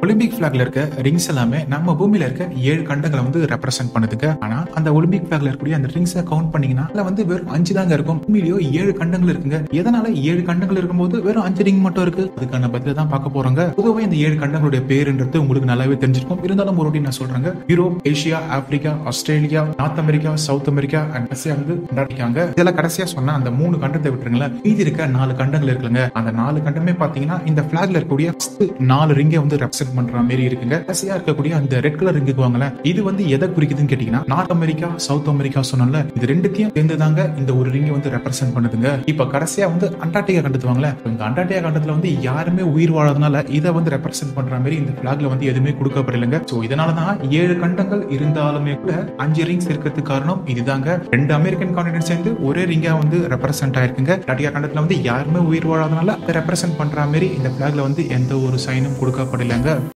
Olympic பிளாக்ல இருக்க rings எல்லாமே நம்ம பூமியில இருக்க ஏழு கண்டங்களை வந்து ரெப்ரசென்ட் பண்ணுதுங்க ஆனா அந்த ஒலிம்பிக் பிளாக்ல இருக்கக்கூடிய அந்த ரிங்ஸை கவுண்ட் பண்ணீங்கன்னா அதுல வந்து வெறும் அஞ்சு தாங்க இருக்கும் பூமியிலயோ ஏழு கண்டங்கள் இருக்குங்க எதனால ஏழு கண்டங்கள் இருக்கும்போது வெறும் அஞ்சு ரிங் மட்டும் இருக்கு அதுக்கான பதில தான் பார்க்க போறோங்க பொதுவாக இந்த ஏழு கண்டங்களுடைய பேருன்றது உங்களுக்கு நல்லாவே தெரிஞ்சிருக்கும் இருந்தாலும் ஒரு வாட்டி நான் சொல்றேங்க Europe Asia Africa Australia North America South America and Asia வந்து கொண்டாடிக்காங்க இதுல கடைசியா சொன்ன அந்த மூணு கண்டத்தை விட்டுருங்களேன் மீதி இருக்க நாலு கண்டங்கள் இருக்குங்க அந்த நாலு கண்டமே பாத்தீங்கன்னா இந்த பிளாக்ல இருக்கக்கூடிய first நாலு ரிங்கை வந்து ரெப்ரசென்ட் பண்ற மாதிரி இருக்குங்க கடைசியா இருக்கக்கூடிய அந்த ரெட் கலர் ரிங்குக்கு வாங்கல இது வந்து எதை குறிக்குதுன்னு கேட்டீங்கன்னா நார்த் அமெரிக்கா சவுத் அமெரிக்கா சொன்னோம்ல இது ரெண்டுத்தையும் சேர்ந்து தாங்க இந்த ஒரு ரிங்கை வந்து ரெப்ரசென்ட் பண்ணுதுங்க இப்ப கடைசியா வந்து அண்டார்டிகா கண்டத்து வாங்கல இந்த அண்டார்டிகா கண்டத்துல வந்து யாருமே உயிர் வாழறதுனால இதை வந்து ரெப்ரசென்ட் பண்ற மாதிரி இந்த பிளாக்ல வந்து எதுவுமே கொடுக்கப்படலைங்க சோ இதனாலதான் ஏழு கண்டங்கள் இருந்தாலுமே கூட அஞ்சு ரிங்ஸ் இருக்கிறதுக்கு காரணம் இதுதாங்க ரெண்டு அமெரிக்கன் கான்டினென்ட் சேர்ந்து ஒரே ரிங்கா வந்து ரெப்ரசென்ட் ஆயிருக்குங்க அண்டார்டிகா கண்டத்துல வந்து யாருமே உயிர் வாழாதனால அதை ரெப்ரசென்ட் பண்ற மாதிரி இந்த பிளாக்ல வந்து எந்த ஒரு சைனும் கொடுக்கப்படலைங்க